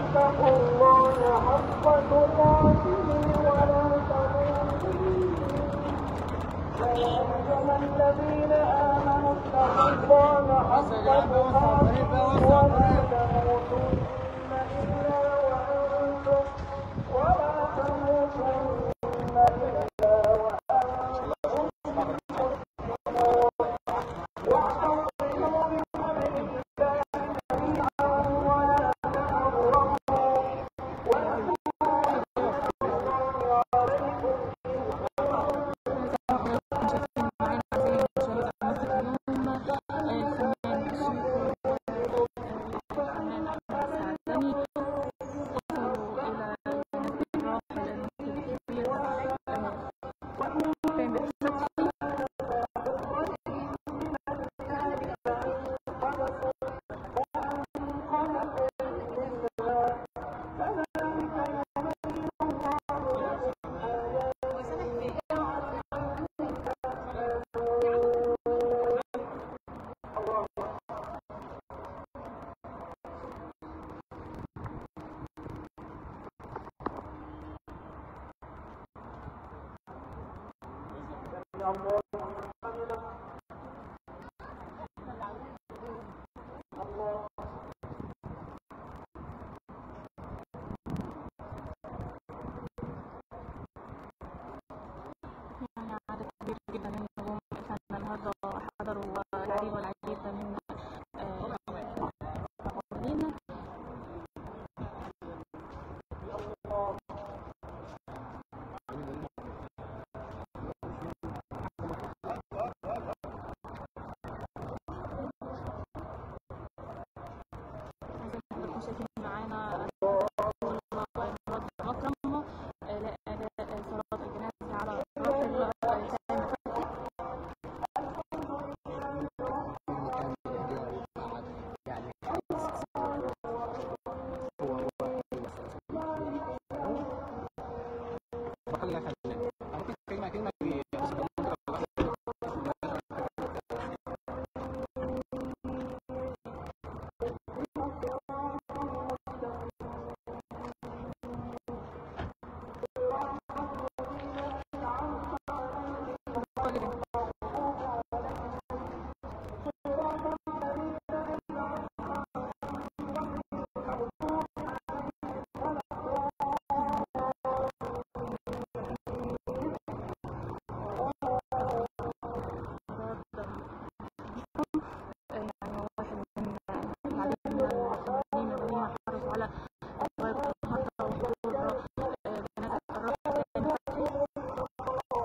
واتقوا الله حق تقاته ولا تموتن يا أيها الذين آمنوا اتقوا الله حق تقاته ولا تموتن إلا وأنتم ولا تموتن إلا وأنتم مسلمون واعتصموا بحبل الله جميعا ولا تفرقوا واذكروا الله عليكم يعني عدد كبير جدا منهم كان النهارده حضروا العديد والعديد من آه، المحاضرين زي ما حضراتكم شايفين معانا رسول الله المكرم آه، لأداء صلاة الجنازة على الراحل آه، سامي فتحي يعني واحد من العديد من المصلين الذين حرصوا على غير النهارده وحضور آه، جنازة الراحل سامي فتحي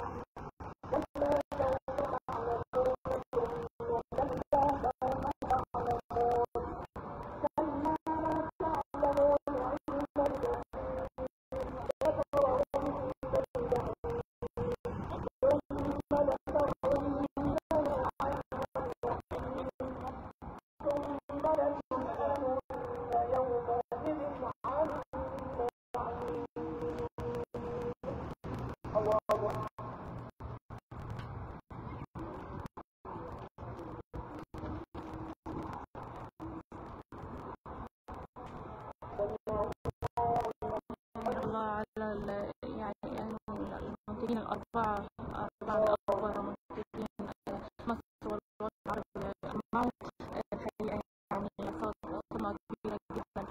رحمه الله على ال- يعني أهل المنتجين الأربعة أربعة من أكبر منتجين آه، مصر والوطن العربي أجمعوا آه، الحقيقة يعني صارت صدمة كبيرة جدا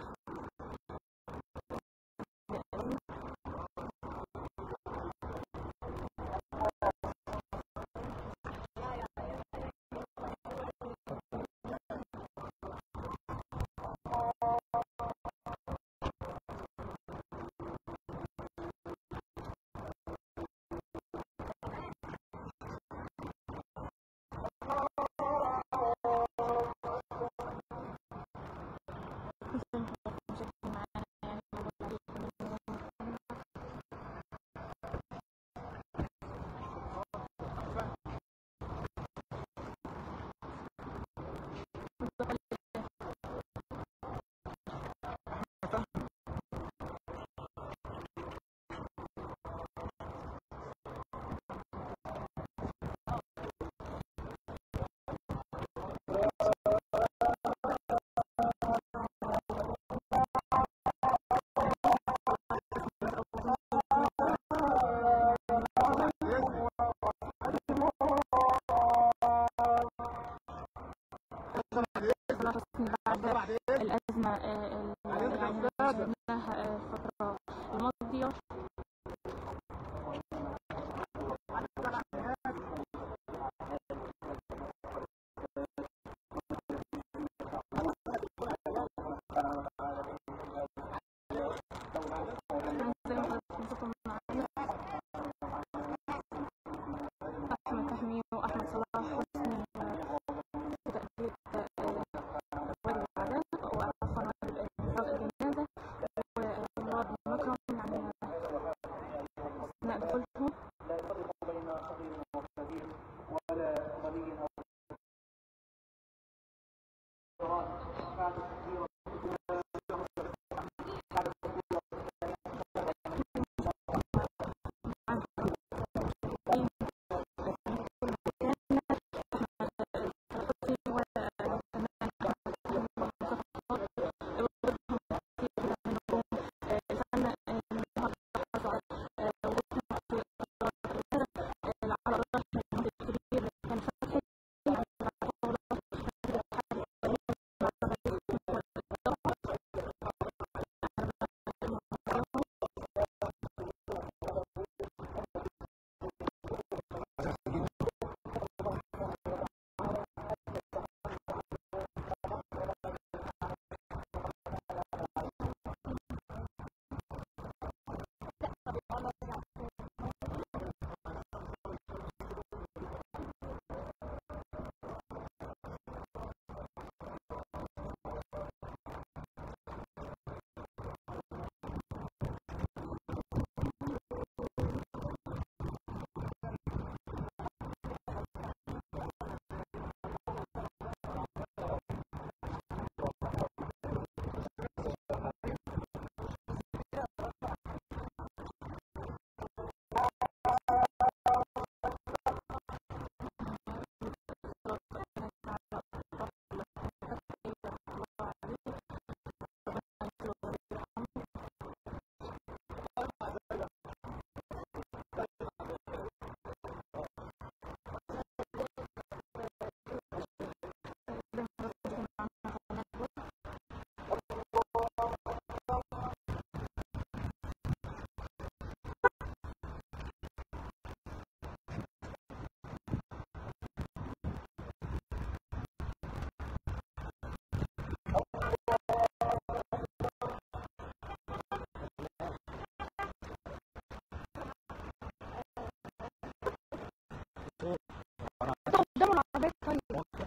زي ما حضرتكم معانا أحمد فهمي وأحمد صلاح حسن في تأدية واجب العزاء وعفوا واجب إحراز الجنازة ومراد مكرم يعني أثناء دخولهم لا يفرق بين صغير وكبير ولا غني او بعد التكبير قدام العربية طيب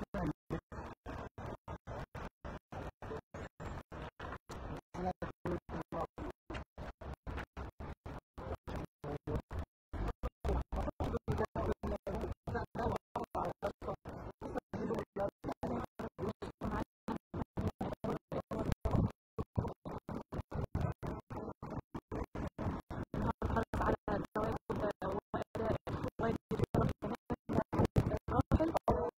حرص على التواجد وأداء واجب الشرف الراحل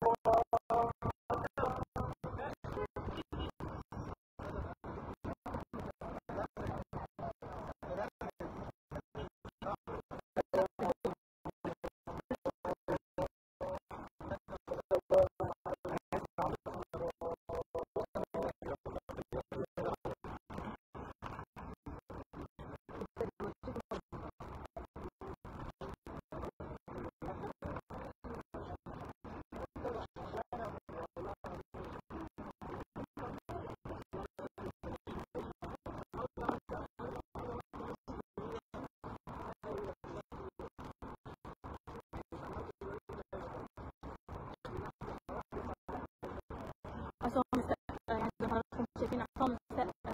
عصام السقا يعني زي ما حضراتكم شايفين عصام السقا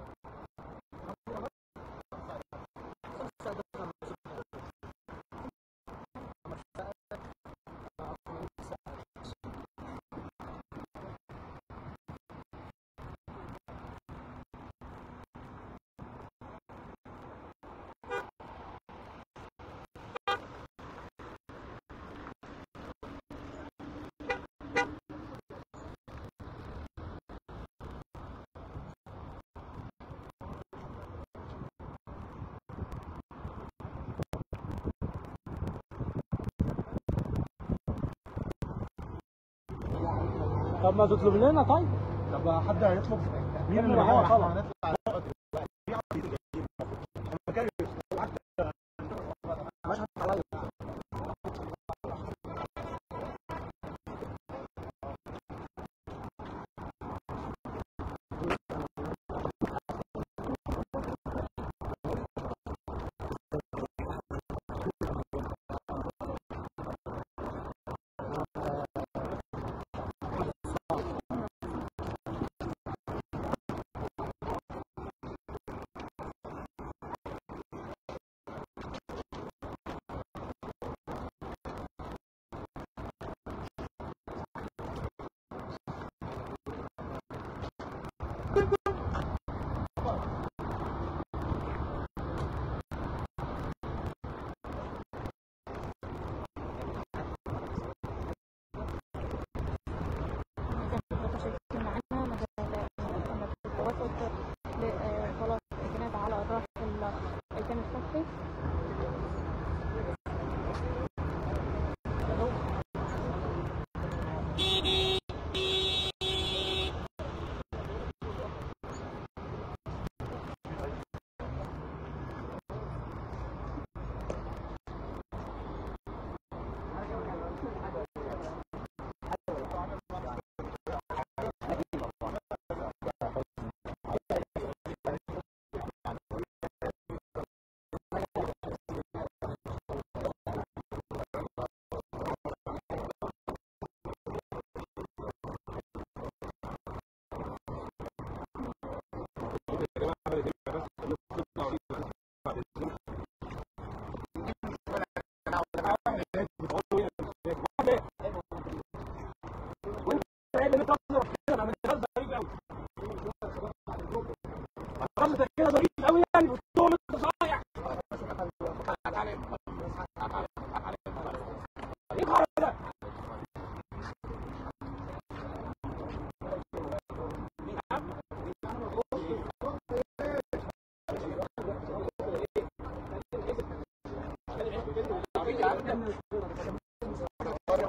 طب ما تطلب لنا طيب طب حد هيطلب مين اللي معانا طبعا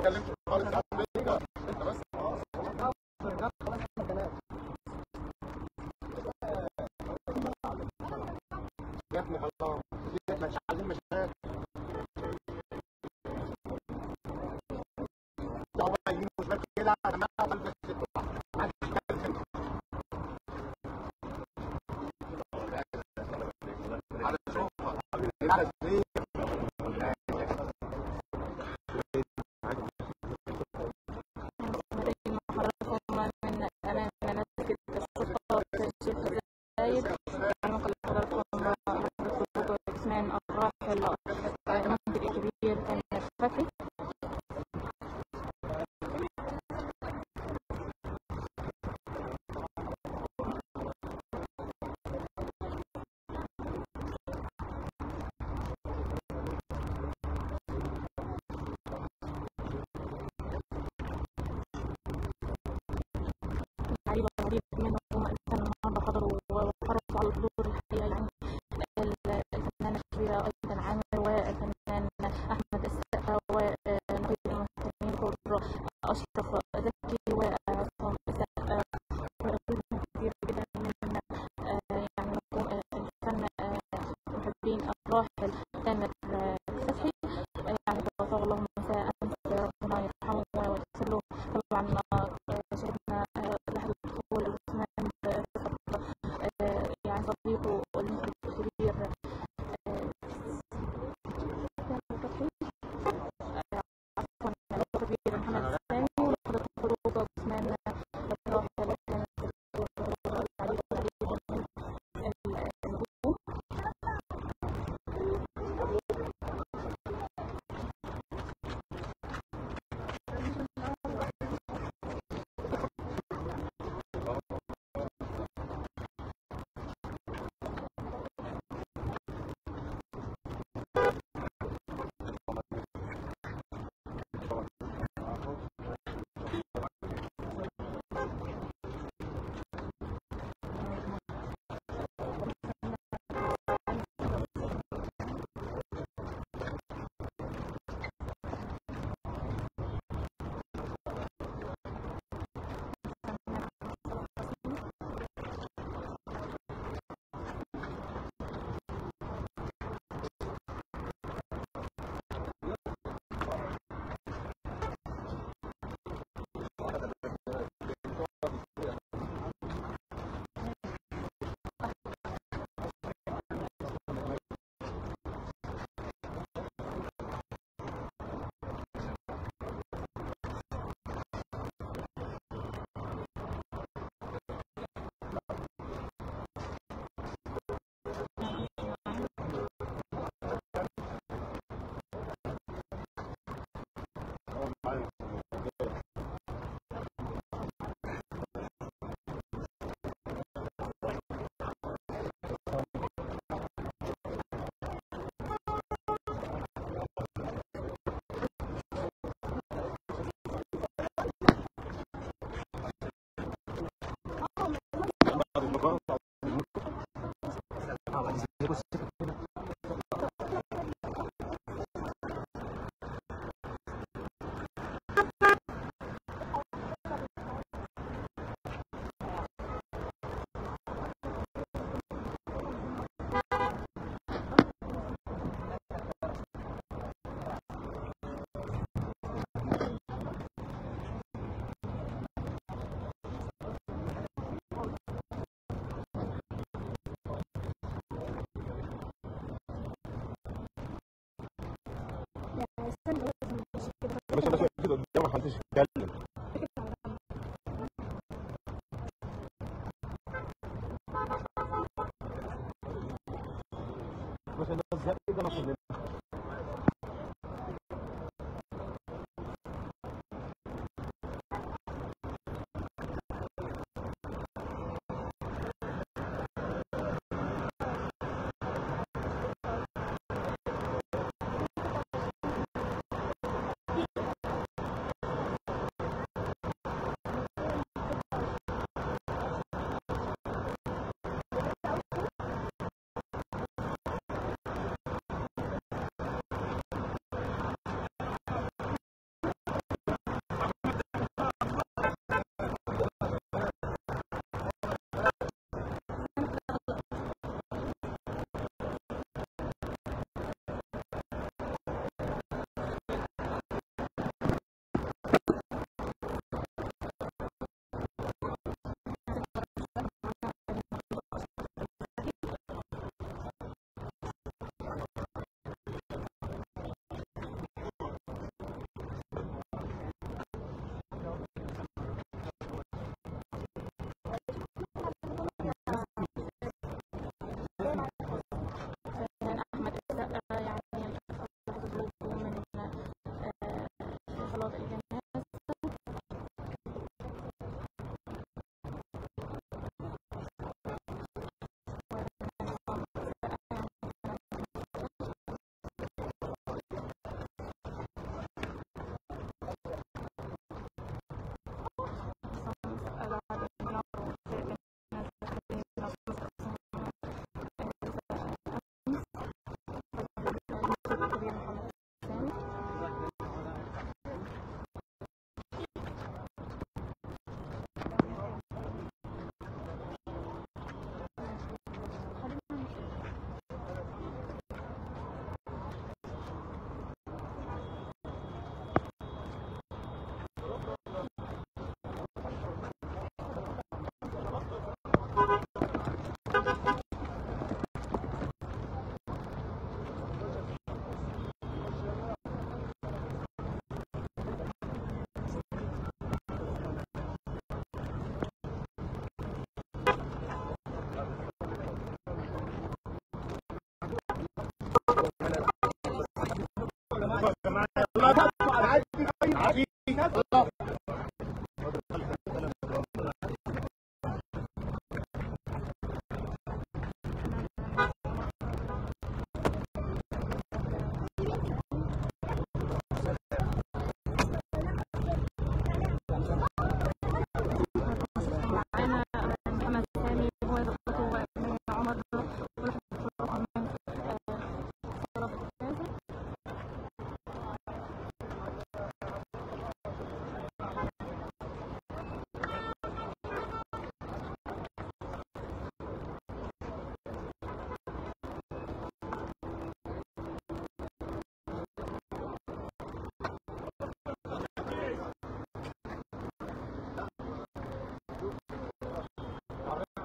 اتكلمتش خالص يا عم انت انت بس يا ابني خلاص احنا مش عايزين مشاكل طبعا يمين وشمال كده انا ما اقبل بس تطلع ما حدش يتكلم على شوف على سرير مريم حضراتكم من أمام مناسك الشرطة الشيخ زايد عنق حضراتكم حضرة عثمان الراحل المنطق الكبير كان فتحي لعيبة العديد منهم كانوا النهارده حضروا وحرصوا على الحضور الحقيقة يعني الفنانة الكبيرة أيضا عامر والفنان أحمد السقا ونقيب المهتمين الكبرى أشرف زكي وعصام السقا وغيرهم كتير جدا من آه، يعني نجوم آه، الفن آه، محبين الراحل تامر آه، فتحي آه، يعني توفاه الله مساء أمس ربنا يرحمه ويغفر له طبعا آه، شهدنا آه، لحظة دخول عثمان برفقة آه، يعني صديقه المخرج الكبير آه، تامر فتحي آه، عفوا المخرج الكبير محمد الثاني ولحظة خروج عثمان الراحل كانت العديد العديد من النجوم يعني استنى بس مش كده بس بس كده قدام ما حدش يتكلم بس الناس زي كده ما كلنا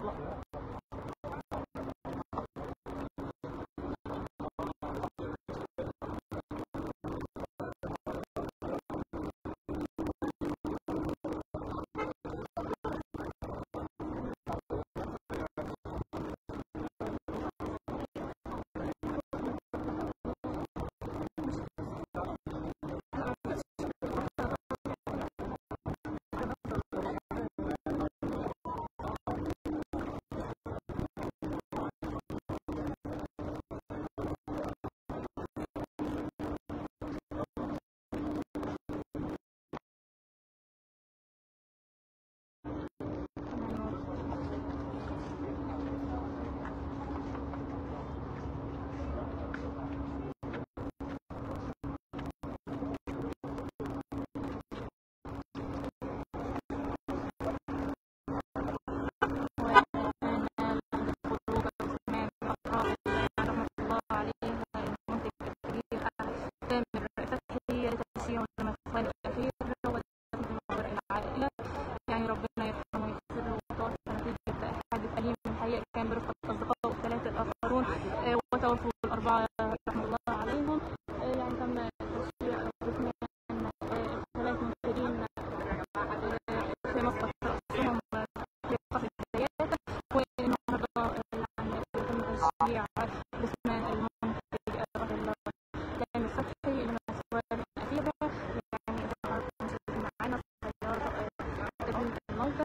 يعني ربنا يرحمه ويغفر له وتوفى نتيجة حادث أليم من الحقيقة كان برفقة أصدقائه الثلاثة الآخرون آه، وتوفوا الأربعة رحمة الله عليهم آه، يعني تم تشييع جثمان آه، ثلاث ممثلين آه، في مسقط رأسهم آه، في قصر البدايات والنهارده آه، يعني تم تشييع جثمان المنتج آه، رضي الله كامل فتحي للمسؤول الأخيرة يعني طبعا كنتوا معانا في السيارة آه، تدريب الموتى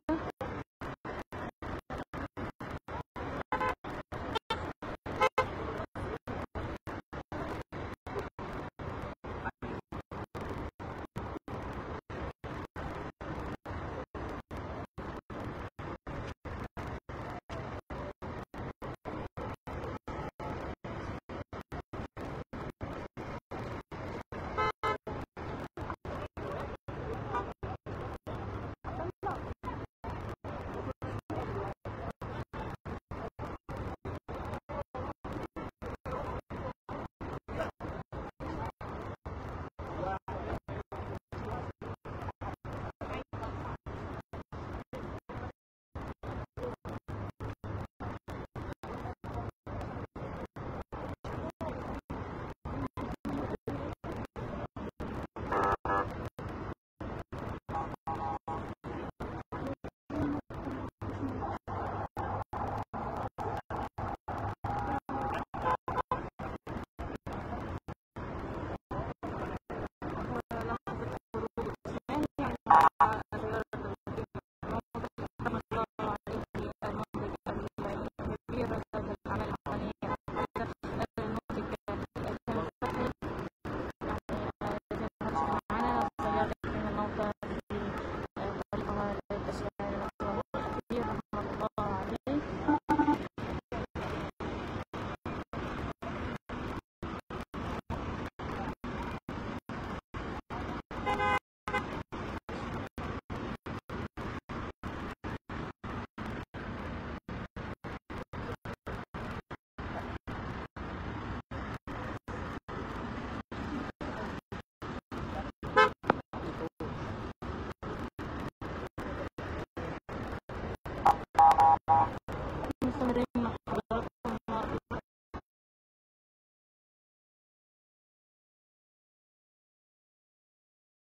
ولحظة خروج عثمان يعني مع زيارة المدير الموضع رحمة الله عليه المنتج الكبير هذا الأعمال العملية هذا المنتج كان فتحي يعني زي ما حضرتك معانا سيارة من الموتى في طريقها للتشييع الكبير رحمة الله عليه